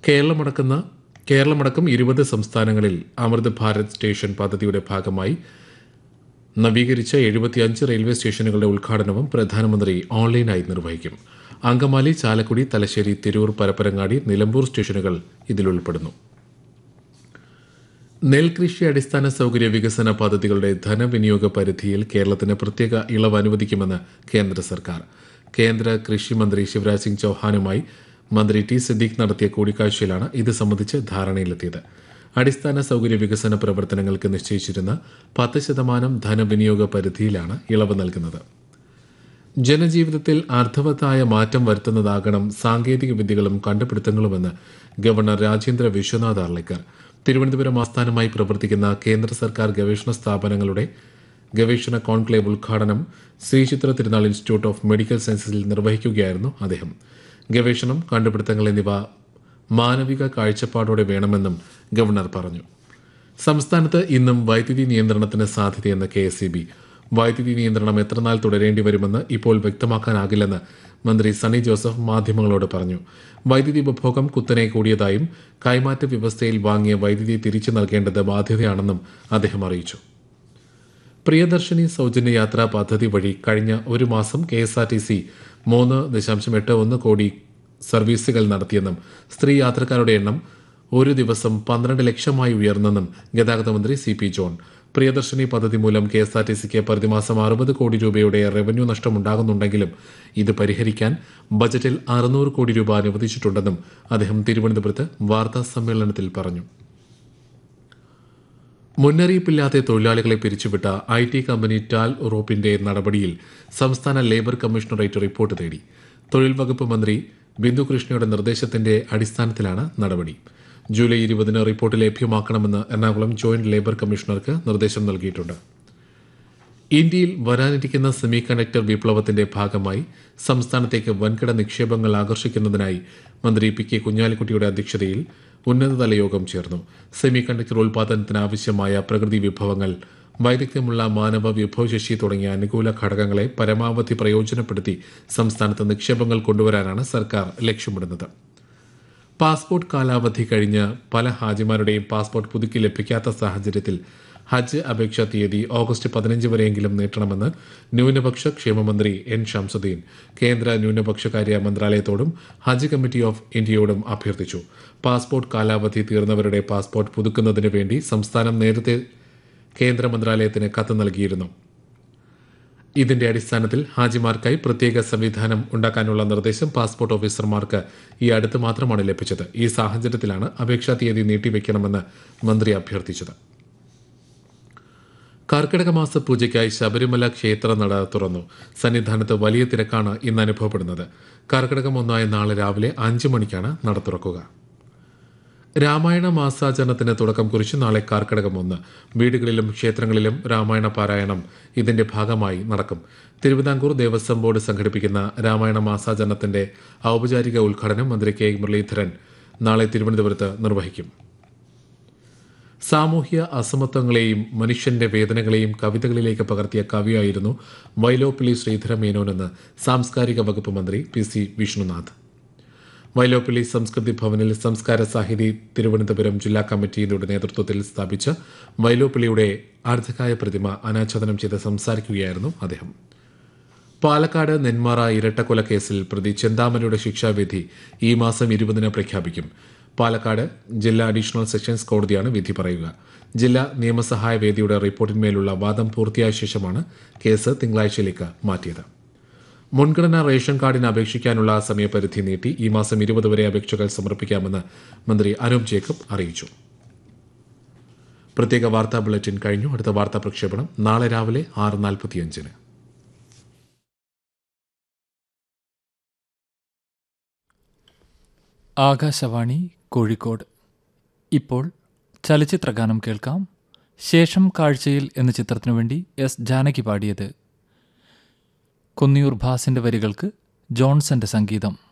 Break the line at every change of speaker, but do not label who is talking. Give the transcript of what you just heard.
കേരളമടക്കുന്ന കേരളമടക്കം ഇരുപത് സംസ്ഥാനങ്ങളിൽ അമൃത് ഭാരത് സ്റ്റേഷൻ പദ്ധതിയുടെ ഭാഗമായി നവീകരിച്ച എഴുപത്തിയഞ്ച് റെയിൽവേ സ്റ്റേഷനുകളുടെ ഉദ്ഘാടനവും പ്രധാനമന്ത്രി ഓൺലൈനായി നിർവഹിക്കും അങ്കമാലി ചാലക്കുടി തലശ്ശേരി തിരൂർ പരപ്പരങ്ങാടി നിലമ്പൂർ സ്റ്റേഷനുകൾ ഇതിൽ ഉൾപ്പെടുന്നു നെൽകൃഷി അടിസ്ഥാന സൗകര്യ വികസന പദ്ധതികളുടെ ധനവിനിയോഗ പരിധിയിൽ കേരളത്തിന് പ്രത്യേക ഇളവ് അനുവദിക്കുമെന്ന് കേന്ദ്ര സർക്കാർ കേന്ദ്ര കൃഷി മന്ത്രി ശിവരാജ് സിംഗ് ചൌഹാനുമായി മന്ത്രി ടി സിദ്ദീഖ് നടത്തിയ കൂടിക്കാഴ്ചയിലാണ് ഇത് സംബന്ധിച്ച് ധാരണയിലെത്തിയത് അടിസ്ഥാന സൗകര്യ വികസന പ്രവർത്തനങ്ങൾക്ക് നിശ്ചയിച്ചിരുന്ന പത്ത് ശതമാനം ധനവിനിയോഗ പരിധിയിലാണ് ഇളവ് നൽകുന്നത് ജനജീവിതത്തിൽ അർത്ഥവത്തായ മാറ്റം വരുത്തുന്നതാകണം സാങ്കേതിക വിദ്യകളും കണ്ടുപിടുത്തങ്ങളുമെന്ന് ഗവർണർ രാജേന്ദ്ര വിശ്വനാഥ് ആർലേക്കർ തിരുവനന്തപുരം ആസ്ഥാനമായി പ്രവർത്തിക്കുന്ന കേന്ദ്ര സർക്കാർ ഗവേഷണ സ്ഥാപനങ്ങളുടെ ഗവേഷണ കോൺക്ലേവ് ഉദ്ഘാടനം ശ്രീചിത്ര തിരുനാൾ ഇൻസ്റ്റിറ്റ്യൂട്ട് ഓഫ് മെഡിക്കൽ സയൻസസിൽ നിർവഹിക്കുകയായിരുന്നു അദ്ദേഹം ഗവേഷണം കണ്ടുപിടുത്തങ്ങൾ എന്നിവ മാനവിക കാഴ്ചപ്പാടോടെ വേണമെന്നും ഗവർണർ പറഞ്ഞു സംസ്ഥാനത്ത് ഇന്നും വൈദ്യുതി നിയന്ത്രണത്തിന് സാധ്യതയെന്ന് കെ എസ് ഇ ബി വൈദ്യുതി നിയന്ത്രണം എത്രനാൾ തുടരേണ്ടി വരുമെന്ന് ഇപ്പോൾ വ്യക്തമാക്കാനാകില്ലെന്ന് മന്ത്രി സണ്ണി ജോസഫ് മാധ്യമങ്ങളോട് പറഞ്ഞു വൈദ്യുതി ഉപഭോഗം കുത്തനെ കൂടിയതായും കൈമാറ്റ വ്യവസ്ഥയിൽ വാങ്ങിയ വൈദ്യുതി തിരിച്ചു നൽകേണ്ടത് ബാധ്യതയാണെന്നും അദ്ദേഹം അറിയിച്ചു പ്രിയദർശിനി സൗജന്യ യാത്രാ പദ്ധതി വഴി കഴിഞ്ഞ ഒരു മാസം K S R T C മൂന്ന് ദശാംശം എട്ട് ഒന്ന് കോടി സർവീസുകൾ നടത്തിയെന്നും സ്ത്രീ യാത്രക്കാരുടെ എണ്ണം ഒരു ദിവസം പന്ത്രണ്ട് ലക്ഷമായി ഉയർന്നെന്നും ഗതാഗത മന്ത്രി സി പി ജോൺ പ്രിയദർശിനി പദ്ധതി മൂലം കെ എസ് ആർ ടി സിക്ക് പ്രതിമാസം അറുപത് കോടി രൂപയുടെ റവന്യൂ നഷ്ടമുണ്ടാകുന്നുണ്ടെങ്കിലും ഇത് പരിഹരിക്കാൻ ബജറ്റിൽ അറുന്നൂറ് കോടി രൂപ അനുവദിച്ചിട്ടുണ്ടെന്നും അദ്ദേഹം തിരുവനന്തപുരത്ത് വാർത്താ സമ്മേളനത്തിൽ പറഞ്ഞു മുന്നറിയിപ്പില്ലാതെ തൊഴിലാളികളെ പിരിച്ചുവിട്ട ഐ ടി കമ്പനി ടാൽ ഉറോപ്പിന്റെ നടപടിയിൽ സംസ്ഥാന ലേബർ കമ്മീഷണറേറ്റ് റിപ്പോർട്ട് തേടി തൊഴിൽ വകുപ്പ് മന്ത്രി ബിന്ദു കൃഷ്ണയുടെ നിർദ്ദേശത്തിന്റെ അടിസ്ഥാനത്തിലാണ് നടപടി ജൂലൈ ഇരുപതിന് റിപ്പോർട്ട് ലഭ്യമാക്കണമെന്ന് എറണാകുളം ജോയിന്റ് ലേബർ കമ്മീഷണർക്ക് നിർദ്ദേശം നൽകിയിട്ടുണ്ട് ഇന്ത്യയിൽ വരാനിരിക്കുന്ന സെമി കണ്ടക്ടർ വിപ്ലവത്തിന്റെ ഭാഗമായി സംസ്ഥാനത്തേക്ക് വൻകിട നിക്ഷേപങ്ങൾ ആകർഷിക്കുന്നതിനായി മന്ത്രി പി കെ കുഞ്ഞാലിക്കുട്ടിയുടെ അധ്യക്ഷതയിൽ ഉന്നതതല യോഗം ചേർന്നു സെമി കണ്ടക്ടർ ഉൽപാദനത്തിന് ആവശ്യമായ പ്രകൃതി വിഭവങ്ങൾ വൈദഗ്ധ്യമുള്ള മാനവ വിഭവശേഷി തുടങ്ങിയ അനുകൂല ഘടകങ്ങളെ പരമാവധി പ്രയോജനപ്പെടുത്തി സംസ്ഥാനത്ത് നിക്ഷേപങ്ങൾ കൊണ്ടുവരാനാണ് സർക്കാർ ലക്ഷ്യമിടുന്നത് പാസ്പോർട്ട് കാലാവധി കഴിഞ്ഞ് പല ഹാജിമാരുടെയും പാസ്പോർട്ട് പുതുക്കി ലഭിക്കാത്ത സാഹചര്യത്തിൽ ഹജ്ജ് അപേക്ഷാ തീയതി ഓഗസ്റ്റ് പതിനഞ്ച് വരെയെങ്കിലും നീട്ടണമെന്ന് ന്യൂനപക്ഷ ക്ഷേമമന്ത്രി എൻ ഷംസുദ്ദീൻ കേന്ദ്ര ന്യൂനപക്ഷകാര്യ മന്ത്രാലയത്തോടും ഹജ്ജ് കമ്മിറ്റി ഓഫ് ഇന്ത്യയോടും അഭ്യർത്ഥിച്ചു പാസ്പോർട്ട് കാലാവധി തീർന്നവരുടെ പാസ്പോർട്ട് പുതുക്കുന്നതിന് വേണ്ടി സംസ്ഥാനം നേരത്തെ കേന്ദ്ര മന്ത്രാലയത്തിന് കത്ത് നൽകിയിരുന്നു ഇതിന്റെ അടിസ്ഥാനത്തിൽ ഹാജിമാർക്കായി പ്രത്യേക സംവിധാനം ഉണ്ടാക്കാനുള്ള നിർദ്ദേശം പാസ്പോർട്ട് ഓഫീസർമാർക്ക് ഈ അടുത്ത് മാത്രമാണ് ലഭിച്ചത് ഈ സാഹചര്യത്തിലാണ് അപേക്ഷാ തീയതി നീട്ടിവെക്കണമെന്ന് മന്ത്രി അഭ്യർത്ഥിച്ചത് കർക്കിടക മാസ പൂജയ്ക്കായി ശബരിമല ക്ഷേത്ര നട തുറന്നു സന്നിധാനത്ത് വലിയ തിരക്കാണ് ഇന്ന് അനുഭവപ്പെടുന്നത് കർക്കിടകം ഒന്നായ നാളെ രാവിലെ അഞ്ചു മണിക്കാണ് നട തുറക്കുക രാമായണ മാസാചരണത്തിന് തുടക്കം കുറിച്ച് നാളെ കാർക്കിടകം ഒന്ന് വീടുകളിലും ക്ഷേത്രങ്ങളിലും രാമായണ പാരായണം ഇതിന്റെ ഭാഗമായി നടക്കും തിരുവിതാംകൂർ ദേവസ്വം ബോർഡ് സംഘടിപ്പിക്കുന്ന രാമായണ മാസാചരണത്തിന്റെ ഔപചാരിക ഉദ്ഘാടനം മന്ത്രി കെ മുരളീധരൻ നാളെ തിരുവനന്തപുരത്ത് നിർവഹിക്കും സാമൂഹ്യ അസമത്വങ്ങളെയും മനുഷ്യന്റെ വേദനകളെയും കവിതകളിലേക്ക് പകർത്തിയ കവിയായിരുന്നു വൈലോപ്പിള്ളി ശ്രീധര മേനോനെന്ന് സാംസ്കാരിക വകുപ്പ് മന്ത്രി പി സി വിഷ്ണുനാഥ് വൈലോപ്പിള്ളി സംസ്കൃതി ഭവനിൽ സംസ്കാര സാഹിതി തിരുവനന്തപുരം ജില്ലാ കമ്മിറ്റിയുടെ നേതൃത്വത്തിൽ സ്ഥാപിച്ച വൈലോപ്പിള്ളിയുടെ അർദ്ധകായ പ്രതിമ അനാച്ഛാദനം ചെയ്ത് സംസാരിക്കുകയായിരുന്നു അദ്ദേഹം പാലക്കാട് നെന്മാറ ഇരട്ടക്കൊല കേസിൽ പ്രതി ചെന്താമരയുടെ ശിക്ഷാവിധി ഈ മാസം ഇരുപതിന് പ്രഖ്യാപിക്കും പാലക്കാട് ജില്ലാ അഡീഷണൽ സെഷൻസ് കോടതിയാണ് വിധി പറയുക ജില്ലാ നിയമസഹായ വേദിയുടെ റിപ്പോർട്ടിന്മേലുള്ള വാദം പൂർത്തിയായ ശേഷമാണ് കേസ് തിങ്കളാഴ്ചയിലേക്ക് മാറ്റിയത് മുൻഗണനാ റേഷൻ കാർഡിന് അപേക്ഷിക്കാനുള്ള സമയപരിധി നീട്ടി ഈ മാസം ഇരുപത് വരെ അപേക്ഷകൾ സമർപ്പിക്കാമെന്ന് മന്ത്രി അനൂപ് ജേക്കബ് അറിയിച്ചു പ്രത്യേക വാർത്താ ബുള്ളറ്റിൻ കഴിഞ്ഞു അടുത്ത വാർത്താ പ്രക്ഷേപണം നാളെ രാവിലെ ആറ് നാൽപ്പത്തിയഞ്ചിന്
ആകാശവാണി കോഴിക്കോട് ഇപ്പോൾ ചലച്ചിത്രഗാനം കേൾക്കാം ശേഷം കാഴ്ചയിൽ എന്ന ചിത്രത്തിനു വേണ്ടി എസ് ജാനകി പാടിയത് കൊന്നിയൂർ ഭാസിന്റെ വരികൾക്ക് ജോൺസന്റെ സംഗീതം